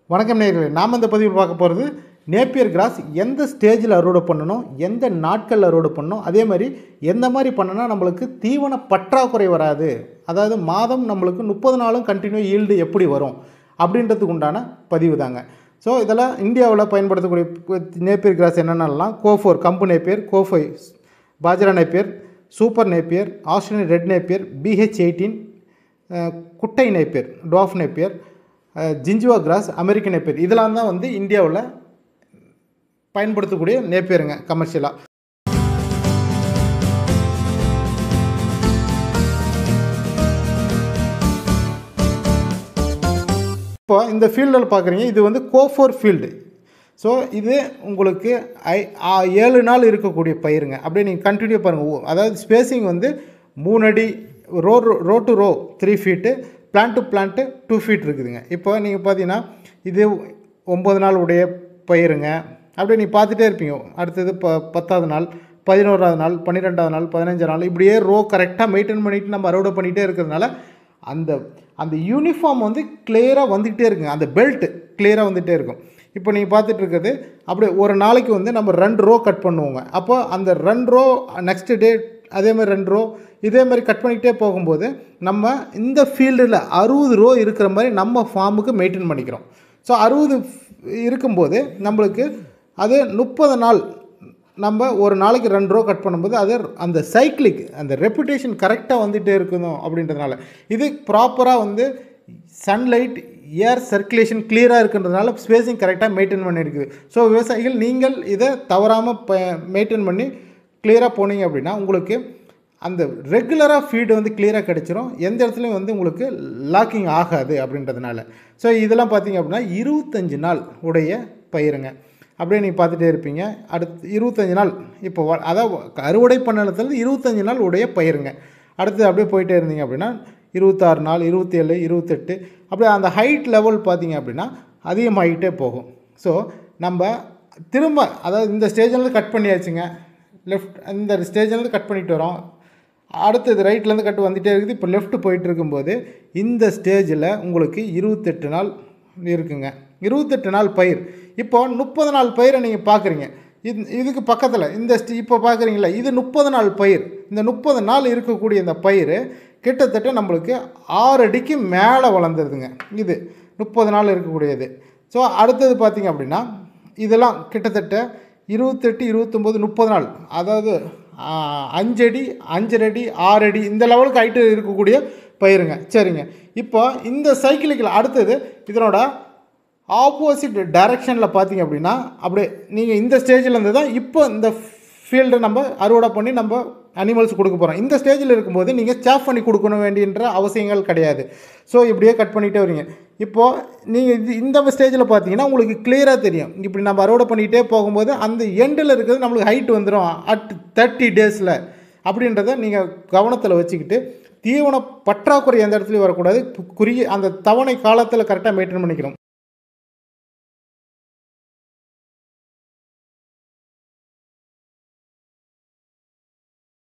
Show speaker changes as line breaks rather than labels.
வணக்கம் நேயர்களே நாம் இந்த பதிவில் பார்க்க போகிறது நேப்பியர் கிராஸ் எந்த ஸ்டேஜில் அறுவடை பண்ணணும் எந்த நாட்கள் அறுவடை பண்ணணும் அதே மாதிரி எந்த மாதிரி பண்ணனா நம்மளுக்கு தீவன பற்றாக்குறை வராது அதாவது மாதம் நம்மளுக்கு முப்பது நாளும் கண்டினியூ ஈல்டு எப்படி வரும் அப்படின்றதுக்கு உண்டான பதிவு தாங்க ஸோ இதெல்லாம் இந்தியாவில் பயன்படுத்தக்கூடிய நேப்பியர் கிராஸ் என்னென்னலாம் கோஃபோர் கம்பு Napier CO five bajra Napier super Napier Australian red Napier B H eighteen குட்டை நேப்பியர் டாஃப் நேப்பியர் ஜிஞ்சுவா கிராஸ் அமெரிக்கன் நேப்பியர் இதெல்லாம் தான் வந்து இந்தியாவில் பயன்படுத்தக்கூடிய நேப்பியருங்க கமர்ஷியலாக இப்போ இந்த ஃபீல்டில் பார்க்குறீங்க இது வந்து கோஃபோர் ஃபீல்டு ஸோ இது உங்களுக்கு ஐ ஆ, ஏழு நாள் இருக்கக்கூடிய பயிருங்க அப்படியே நீங்கள் கண்டினியூ பாருங்கள் அதாவது ஸ்பேசிங் வந்து மூணு அடி row row to row three feet plant to plant two feet இருக்குதுங்க இப்போ நீங்கள் பார்த்தீங்கன்னா இது ஒம்பது நாள் உடைய பயிருங்க அப்படியே நீ பார்த்துட்டே இருப்பீங்க அடுத்தது ப பத்தாவது நாள் பதினோராவது நாள் பன்னிரெண்டாவது நாள் பதினஞ்சாவது நாள் இப்படியே ரோ கரெக்டாக மெயின்டைன் பண்ணிவிட்டு நம்ம அறுவடை பண்ணிகிட்டே இருக்கிறதுனால அந்த அந்த யூனிஃபார்ம் வந்து கிளியராக வந்துக்கிட்டே இருக்குங்க அந்த பெல்ட் கிளியராக வந்துகிட்டே இருக்கும் இப்போ நீங்கள் பார்த்துட்டு இருக்கிறது அப்படியே ஒரு நாளைக்கு வந்து நம்ம ரெண்டு ரோ கட் பண்ணுவோங்க அப்போ அந்த ரெண்டு ரோ நெக்ஸ்ட் டே அதே மாதிரி ரெண்டு ரோ இதே மாதிரி கட் பண்ணிக்கிட்டே போகும்போது நம்ம இந்த ஃபீல்டில் அறுபது ரோ இருக்கிற மாதிரி நம்ம ஃபார்முக்கு மெயின்டைன் பண்ணிக்கிறோம் ஸோ அறுபது இருக்கும்போது நம்மளுக்கு அது முப்பது நாள் நம்ம ஒரு நாளைக்கு ரெண்டு ரூபா கட் பண்ணும்போது அது அந்த சைக்கிளிக் அந்த ரெப்புடேஷன் கரெக்டாக வந்துகிட்டே இருக்கணும் அப்படின்றதுனால இது ப்ராப்பராக வந்து சன்லைட் ஏர் சர்க்குலேஷன் கிளியராக இருக்குன்றதுனால ஸ்பேசிங் கரெக்டாக மெயின்டைன் பண்ணியிருக்குது ஸோ விவசாயிகள் நீங்கள் இதை தவறாமல் ப மெயின்டைன் பண்ணி கிளியராக போனீங்க அப்படின்னா உங்களுக்கு அந்த ரெகுலராக ஃபீடு வந்து கிளியராக கிடச்சிரும் எந்த இடத்துலையும் வந்து உங்களுக்கு லாக்கிங் ஆகாது அப்படின்றதுனால ஸோ இதெல்லாம் பார்த்தீங்க அப்படின்னா இருபத்தஞ்சு நாள் உடைய பயிருங்க அப்படியே நீங்கள் பார்த்துட்டே இருப்பீங்க அடுத்து இருபத்தஞ்சு நாள் இப்போ வ- அதாவது அறுவடை பண்ணலத்துல இருபத்தஞ்சு நாள் உடைய பயிருங்க அடுத்து அப்படியே போயிட்டே இருந்தீங்க அப்படின்னா இருபத்தாறு நாள் இருபத்தேழு இருபத்தெட்டு அப்படியே அந்த ஹைட் லெவல் பார்த்தீங்க அப்படின்னா அதிகமாகிட்டே போகும் ஸோ நம்ம திரும்ப அதாவது இந்த ஸ்டேஜில் கட் பண்ணியாச்சுங்க லெஃப்ட் இந்த ஸ்டேஜில் கட் பண்ணிட்டு வரோம் அடுத்தது ரைட்லேருந்து கட்டு வந்துகிட்டே இருக்குது இப்போ லெஃப்ட் போயிட்டு இருக்கும்போது இந்த ஸ்டேஜில் உங்களுக்கு இருபத்தெட்டு நாள் இருக்குங்க இருபத்தெட்டு நாள் பயிர் இப்போ முப்பது நாள் பயிரை நீங்கள் பார்க்குறீங்க இது இதுக்கு பக்கத்தில் இந்த ஸ்டி இப்போ பார்க்குறீங்களா இது முப்பது நாள் பயிர் இந்த முப்பது நாள் இருக்கக்கூடிய இந்த பயிர் கிட்டத்தட்ட நம்மளுக்கு ஆறு அடிக்கு மேலே வளர்ந்துருதுங்க இது முப்பது நாள் இருக்கக்கூடியது ஸோ அடுத்தது பார்த்தீங்க அப்படின்னா இதெல்லாம் கிட்டத்தட்ட இருபத்தெட்டு இருபத்தொம்போது முப்பது நாள் அதாவது ஆ, அஞ்சடி அஞ்சரை அடி ஆறு அடி இந்த லெவலுக்கு ஹைட்டு இருக்கக்கூடிய பயிருங்க சரிங்க இப்போ இந்த சைக்கிளுக்கு அடுத்தது இதனோட ஆப்போசிட் டைரக்ஷனில் பார்த்தீங்க அப்படின்னா அப்படியே நீங்கள் இந்த ஸ்டேஜில் இருந்து தான் இப்போ இந்த ஃபீல்டை நம்ம அறுவடை பண்ணி நம்ம அனிமல்ஸ் கொடுக்க போகிறோம் இந்த ஸ்டேஜில் இருக்கும்போது நீங்கள் ஸ்டாஃப் பண்ணி கொடுக்கணும் வேண்டியன்ற அவசியங்கள் கிடையாது ஸோ இப்படியே கட் பண்ணிகிட்டே வரீங்க இப்போது நீங்கள் இது இந்த ஸ்டேஜில் பார்த்தீங்கன்னா உங்களுக்கு கிளியராக தெரியும் இப்படி நம்ம அறுவடை பண்ணிகிட்டே போகும்போது அந்த எண்டில் இருக்கிறது நம்மளுக்கு ஹைட் வந்துடும் அட் தேர்ட்டி டேஸில் அப்படின்றத நீங்கள் கவனத்தில் வச்சுக்கிட்டு தீவன பற்றாக்குறை எந்த இடத்துலையும் வரக்கூடாது குறிய அந்த தவணை காலத்தில் கரெக்டாக மெயின்டைன் பண்ணிக்கணும்